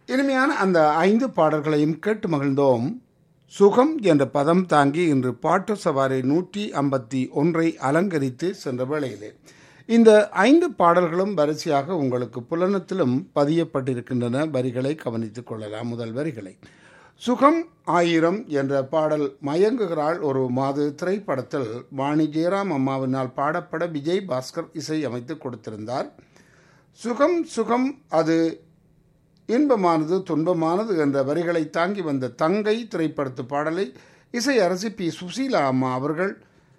இனிமையான அந்த ஐந்து பாடல்களையும் கேட்டு மகிழ்ந்தோம் சுகம் என்ற பதம் தாங்கி இன்று பாட்டு சவாரி நூற்றி ஐம்பத்தி ஒன்றை அலங்கரித்து சென்ற வேளையிலே இந்த ஐந்து பாடல்களும் வரிசையாக உங்களுக்கு புலனத்திலும் பதியப்பட்டிருக்கின்றன வரிகளை கவனித்துக் கொள்ளலாம் முதல் வரிகளை சுகம் ஆயிரம் என்ற பாடல் மயங்குகிறாள் ஒரு மாது திரைப்படத்தில் வாணி ஜெயராம் அம்மாவினால் பாடப்பட விஜய் பாஸ்கர் இசை அமைத்து கொடுத்திருந்தார் சுகம் சுகம் அது இன்பமானது துன்பமானது என்ற வரிகளை தாங்கி வந்த தங்கை திரைப்படத்து பாடலை இசை அரசி பி சுசீலா அம்மா அவர்கள்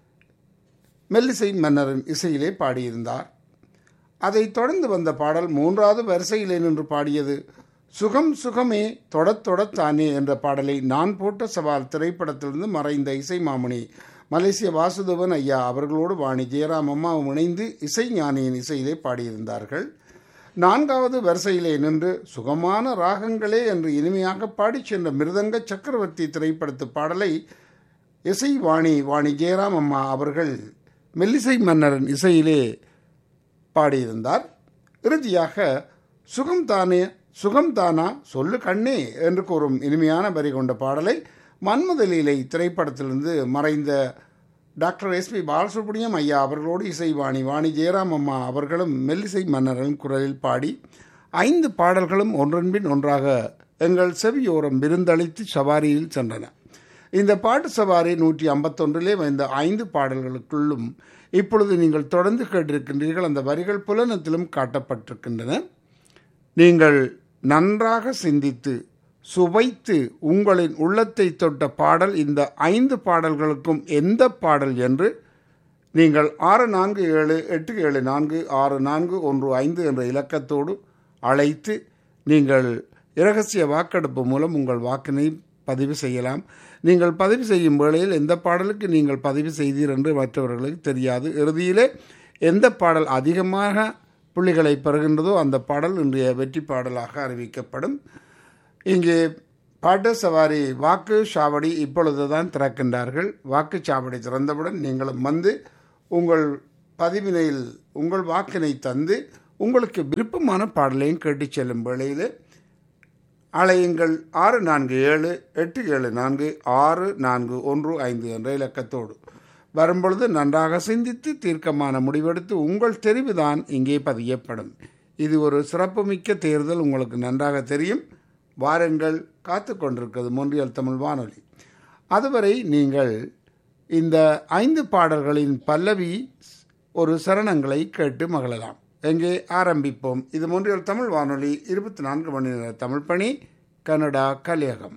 மெல்லிசை மன்னரின் இசையிலே பாடியிருந்தார் அதைத் தொடர்ந்து வந்த பாடல் மூன்றாவது வரிசையிலே நின்று பாடியது சுகம் சுகமே தொடத் தொடத்தானே என்ற பாடலை நான் போட்ட சவால் திரைப்படத்திலிருந்து மறைந்த இசை மாமணி மலேசிய வாசுதேவன் ஐயா அவர்களோடு வாணி ஜெயராம் அம்மாவும் இணைந்து இசை ஞானியின் இசையிலே பாடியிருந்தார்கள் நான்காவது வரிசையிலே நின்று சுகமான ராகங்களே என்று இனிமையாக பாடிச் சென்ற மிருதங்க சக்கரவர்த்தி திரைப்படத்து பாடலை இசை வாணி வாணி ஜெயராம் அம்மா அவர்கள் மெல்லிசை மன்னரின் இசையிலே பாடியிருந்தார் இறுதியாக சுகம்தானே சுகம்தானா சொல்லு கண்ணே என்று கூறும் இனிமையான வரி கொண்ட பாடலை மன்மதலீலை திரைப்படத்திலிருந்து மறைந்த டாக்டர் எஸ் பி பாலசுப்ரமணியம் ஐயா அவர்களோடு இசை வாணி வாணி ஜெயராம் அம்மா அவர்களும் மெல்லிசை மன்னரின் குரலில் பாடி ஐந்து பாடல்களும் ஒன்றன்பின் ஒன்றாக எங்கள் செவியோரம் விருந்தளித்து சவாரியில் சென்றன இந்த பாட்டு சவாரி நூற்றி ஐம்பத்தொன்றிலே வந்த ஐந்து பாடல்களுக்குள்ளும் இப்பொழுது நீங்கள் தொடர்ந்து கேட்டிருக்கின்றீர்கள் அந்த வரிகள் புலனத்திலும் காட்டப்பட்டிருக்கின்றன நீங்கள் நன்றாக சிந்தித்து சுவைத்து உங்களின் உள்ளத்தை தொட்ட பாடல் இந்த ஐந்து பாடல்களுக்கும் எந்த பாடல் என்று நீங்கள் ஆறு நான்கு ஏழு எட்டு ஏழு நான்கு ஆறு நான்கு ஒன்று ஐந்து என்ற இலக்கத்தோடு அழைத்து நீங்கள் இரகசிய வாக்கெடுப்பு மூலம் உங்கள் வாக்கினை பதிவு செய்யலாம் நீங்கள் பதிவு செய்யும் வேளையில் எந்த பாடலுக்கு நீங்கள் பதிவு செய்தீர் என்று மற்றவர்களுக்கு தெரியாது இறுதியிலே எந்த பாடல் அதிகமாக புள்ளிகளை பெறுகின்றதோ அந்த பாடல் இன்றைய வெற்றி பாடலாக அறிவிக்கப்படும் இங்கே பாட்டு சவாரி வாக்கு சாவடி இப்பொழுது தான் திறக்கின்றார்கள் வாக்கு சாவடி திறந்தவுடன் நீங்களும் வந்து உங்கள் பதிவினையில் உங்கள் வாக்கினை தந்து உங்களுக்கு விருப்பமான பாடலையும் கேட்டுச் செல்லும் வேளையில் அலையுங்கள் ஆறு நான்கு ஏழு எட்டு ஏழு நான்கு ஆறு நான்கு ஒன்று ஐந்து என்ற இலக்கத்தோடு வரும்பொழுது நன்றாக சிந்தித்து தீர்க்கமான முடிவெடுத்து உங்கள் தெரிவுதான் இங்கே பதியப்படும் இது ஒரு சிறப்புமிக்க தேர்தல் உங்களுக்கு நன்றாக தெரியும் வாருங்கள் காத்து கொண்டிருக்கிறது மொன்றியல் தமிழ் வானொலி அதுவரை நீங்கள் இந்த ஐந்து பாடல்களின் பல்லவி ஒரு சரணங்களை கேட்டு மகிழலாம் எங்கே ஆரம்பிப்போம் இது மொன்றியல் தமிழ் வானொலி இருபத்தி நான்கு மணி நேர தமிழ் பணி கனடா கலியகம்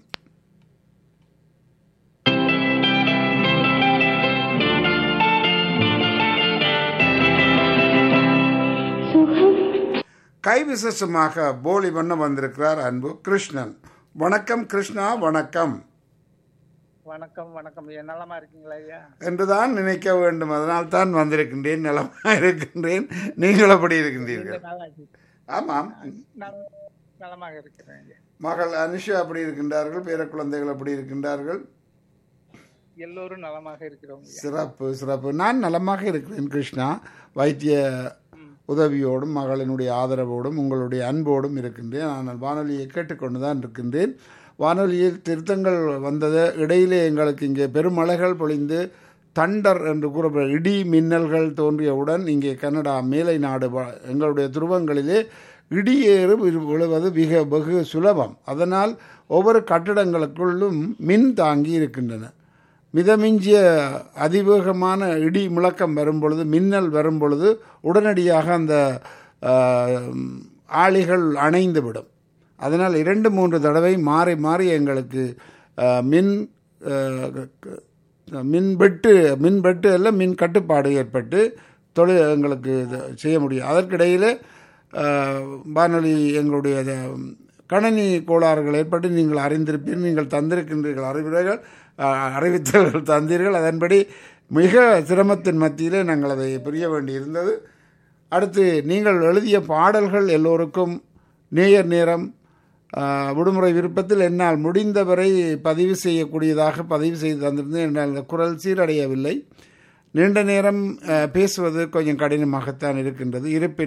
கை விசேஷமாக போலி பண்ண வந்திருக்கிறார் அன்பு கிருஷ்ணன் வணக்கம் கிருஷ்ணா வணக்கம் வணக்கம் வணக்கம் ஐயா நலமா இருக்கீங்களா ஐயா என்றுதான் நினைக்க வேண்டும் அதனால் தான் வந்திருக்கின்றேன் நலமாக இருக்கின்றேன் நீங்கள் அப்படி இருக்கின்றீர்கள் நல்லா இருக்கு. ஆமாம் நல- நலமாக இருக்கிறேன் ஐயா மகள் அனுஷா அப்படி இருக்கின்றார்கள் பேர குழந்தைகள் அப்படி இருக்கின்றார்கள் எல்லோரும் நலமாக இருக்கிறோம் ஐயா சிறப்பு சிறப்பு நான் நலமாக இருக்கிறேன் கிருஷ்ணா வைத்திய உதவியோடும் மகளினுடைய ஆதரவோடும் உங்களுடைய அன்போடும் இருக்கின்றேன் ஆனால் வானொலியை கேட்டுக்கொண்டு தான் இருக்கின்றேன் வானொலியில் திருத்தங்கள் வந்தது இடையிலே எங்களுக்கு இங்கே பெருமழைகள் பொழிந்து தண்டர் என்று கூறப்படும் இடி மின்னல்கள் தோன்றியவுடன் இங்கே கனடா மேலை நாடு வ- எங்களுடைய துருவங்களிலே இடியேறு விழு- விழுவது மிக வெகு சுலபம் அதனால் ஒவ்வொரு கட்டிடங்களுக்குள்ளும் மின் தாங்கி இருக்கின்றன மிதமிஞ்சிய அதிவேகமான இடி முழக்கம் வரும்பொழுது மின்னல் வரும்பொழுது உடனடியாக அந்த ஆஹ், ஆளிகள் அணைந்துவிடும் அதனால் இரண்டு மூன்று தடவை மாறி மாறி எங்களுக்கு ஆஹ், மின் ஆஹ், க- மின் வெட்டு மின் வெட்டு எல்லாம் மின் கட்டுப்பாடு ஏற்பட்டு தொழில் எங்களுக்கு இது செய்ய முடியும் அதற்கிடையில் வானொலி எங்களுடைய இது, கணனி கோளாறுகள் ஏற்பட்டு நீங்கள் அறிந்திருப்பீர்கள் நீங்கள் தந்திருக்கின்றீர்கள் அறிவுரைகள் அஹ், அறிவித்தல்கள் தந்தீர்கள் அதன்படி மிக சிரமத்தின் மத்தியிலே நாங்கள் அதை புரிய வேண்டியிருந்தது அடுத்து நீங்கள் எழுதிய பாடல்கள் எல்லோருக்கும் நேயர் நேரம் ஆஹ், விடுமுறை விருப்பத்தில் என்னால் முடிந்தவரை பதிவு செய்யக்கூடியதாக பதிவு செய்து தந்திருந்தேன் என்னால் அந்த குரல் சீரடையவில்லை நீண்ட நேரம் அஹ், பேசுவது கொஞ்சம் கடினமாகத்தான் இருக்கின்றது இருப்பினும்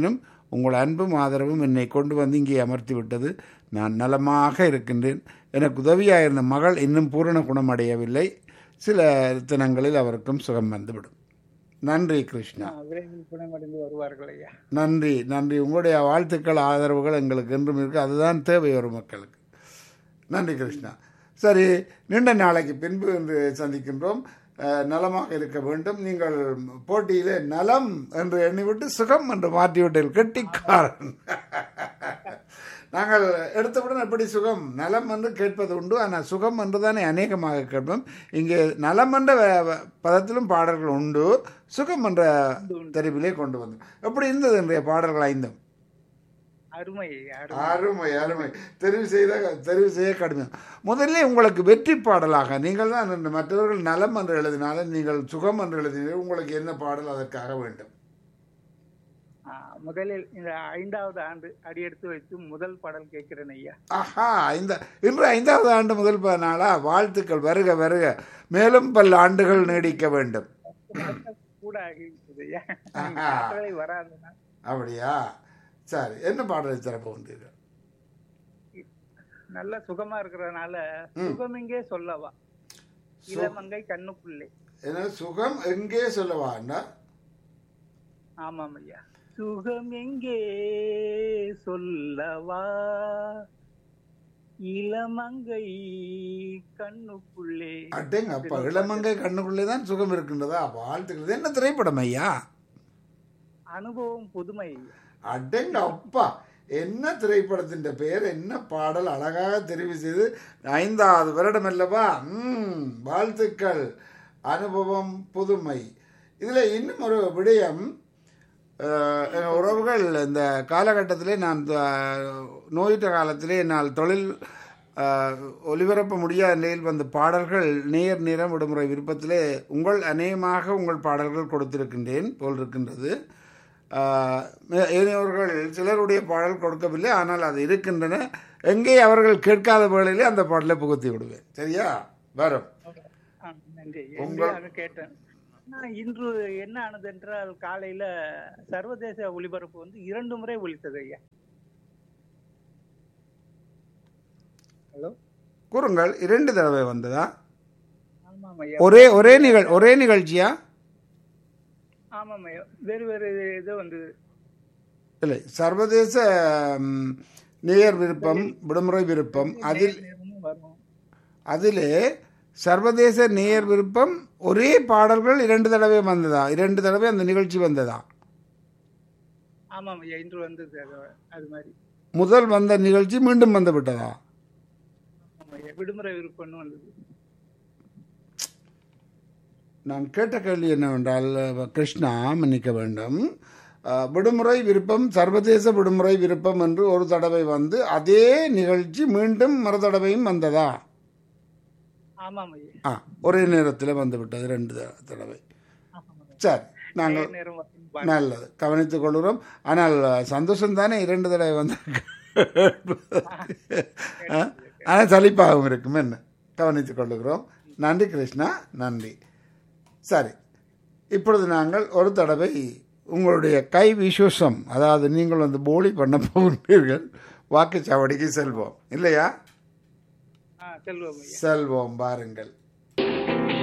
உங்கள் அன்பும் ஆதரவும் என்னை கொண்டு வந்து இங்கே அமர்த்தி விட்டது நான் நலமாக இருக்கின்றேன் எனக்கு உதவியாக இருந்த மகள் இன்னும் பூரண குணமடையவில்லை சில தினங்களில் அவருக்கும் சுகம் வந்துவிடும் நன்றி கிருஷ்ணா ஆ, விரைவில் குணமடைந்து வருவார்கள் ஐயா நன்றி நன்றி உங்களுடைய வாழ்த்துக்கள் ஆதரவுகள் எங்களுக்கு என்றும் இருக்கு அதுதான் தேவை ஒரு மக்களுக்கு நன்றி கிருஷ்ணா சரி நீண்ட நாளைக்கு பின்பு என்று சந்திக்கின்றோம் அஹ், நலமாக இருக்க வேண்டும் நீங்கள் போட்டியிலே நலம் என்று எண்ணிவிட்டு சுகம் என்று மாற்றிவிட்டீர்கள் கெட்டிக்காரன் நாங்கள் எடுத்தவுடன் எப்படி சுகம் நலம் என்று கேட்பது உண்டு ஆனால் சுகம் என்று தானே அநேகமாக கேட்போம் இங்கே நலம் என்ற வ- வ- பதத்திலும் பாடல்கள் உண்டு சுகம் என்ற தெரிவிலே கொண்டு வந்தோம் எப்படி இருந்தது இன்றைய பாடல்கள் ஐந்தும் அருமை ஐயா, அருமை அருமை அருமை தெரிவு செய்த தெரிவு செய்ய கடுமையாக முதல்ல உங்களுக்கு வெற்றி பாடலாக நீங்கள் தான் இந்த மற்றவர்கள் நலம் என்று எழுதினாலும் நீங்கள் சுகம் என்று எழுதினீர்கள் உங்களுக்கு என்ன பாடல் அதற்காக வேண்டும் ஆ, முதலில் இந்த ஐந்தாவது ஆண்டு அடியெடுத்து வைத்து முதல் பாடல் கேட்கிறேன் ஐயா ஆஹா இந்த இன்று ஐந்தாவது ஆண்டு முதல் ப- நாளா வாழ்த்துக்கள் வருக வருக மேலும் பல ஆண்டுகள் நீடிக்க வேண்டும் கூட ஆகிவிட்டது ஐயா ஆஹா. ஆற்றலை வராதுன்னா அப்படியா சரி என்ன பாடலை திறப்போன்றீர்கள் நல்ல சுகமா இருக்கிறதுனால ம். சுகமெங்கே சொல்லவா இளமங்கை கண்ணுக்குள்ளே என்ன சுகம் எங்கே சொல்லவாண்டா ஆமாம் ஐயா சுகம் எங்கே சொல்லவா இளமங்கை கண்ணுக்குள்ளே அட்டேங்க அப்பா இளமங்கை கண்ணுக்குள்ளே தான் சுகம் இருக்கின்றதா வாழ்த்துக்கள் இது என்ன திரைப்படம் ஐயா அனுபவம் புதுமை ஐயா. அடங்க அப்பா என்ன திரைப்படத்தின் பெயர் என்ன பாடல் அழகாக தெரிவு செய்து ஐந்தாவது வருடம் அல்லவா ம் வாழ்த்துக்கள் அனுபவம் புதுமை இதில் இன்னும் ஒரு விடயம் அஹ், என் உறவுகள் இந்த காலகட்டத்திலே நான் த- நோயிட்ட காலத்திலே என்னால் தொழில் அஹ், ஒலிபரப்ப முடியாத நிலையில் வந்த பாடல்கள் நேர் நேரம் விடுமுறை விருப்பத்திலே உங்கள் அநேகமாக உங்கள் பாடல்கள் கொடுத்திருக்கின்றேன் போல் இருக்கின்றது ஆஹ் ஏனையவர்கள் சிலருடைய பாடல் கொடுக்கவில்லை ஆனால் அது இருக்கின்றன எங்கே அவர்கள் கேட்காத வேளையிலே அந்த பாடலை புகுத்தி விடுவேன் சரியா வரும் ஆ, நன்றி உங்கள்- எங்கே கேட்டேன் நான் இன்று என்ன ஆனது என்றால் காலையில சர்வதேச ஒளிபரப்பு வந்து இரண்டு முறை ஒலித்தது ஐயா ஹலோ கூறுங்கள் இரண்டு தடவை வந்ததா ஆமாம் ஐயா ஒரே ஒரே நிகழ் ஒரே நிகழ்ச்சியா ஆமாம் ஐயா வேறு வேறு இது வந்தது இல்லை சர்வதேச ம், நேயர் விருப்பம் விடுமுறை விருப்பம் அதில் நேரமும் வரும் அதிலே சர்வதேச நேயர் விருப்பம் ஒரே பாடல்கள் இரண்டு தடவை வந்ததா இரண்டு தடவை அந்த நிகழ்ச்சி வந்ததா ஆமாம் ஐயா இன்று வந்தது அது அது மாதிரி முதல் வந்த நிகழ்ச்சி மீண்டும் வந்து விட்டதா ஆமாம் ஐயா விடுமுறை விருப்பம்னு வந்தது நான் கேட்ட கேள்வி என்னவென்றால் அஹ், கிருஷ்ணா மன்னிக்க வேண்டும் அஹ், விடுமுறை விருப்பம் சர்வதேச விடுமுறை விருப்பம் என்று ஒரு தடவை வந்து அதே நிகழ்ச்சி மீண்டும் மறு தடவையும் வந்ததா ஆமாம் ஐயா ஆ ஒரே நேரத்தில் வந்து விட்டது ரெண்டு த- தடவை ஆமாம் ஐயா. சரி நாங்கள் நேரம் வரும் நல்லது கவனித்துக் கொள்கிறோம் ஆனால் அஹ், சந்தோஷம் தானே இரண்டு தடவை வந்து ஆனால் சலிப்பாகவும் இருக்கும் என்ன கவனித்துக் கொள்ளுகிறோம் நன்றி கிருஷ்ணா நன்றி சரி இப்பொழுது நாங்கள் ஒரு தடவை உங்களுடைய கை விசுவசம் அதாவது நீங்கள் வந்து போலி பண்ண போகிறீர்கள் வாக்குச்சாவடிக்கு செல்வோம் இல்லையா ஆ செல்வம் ஐயா செல்வோம் பாருங்கள்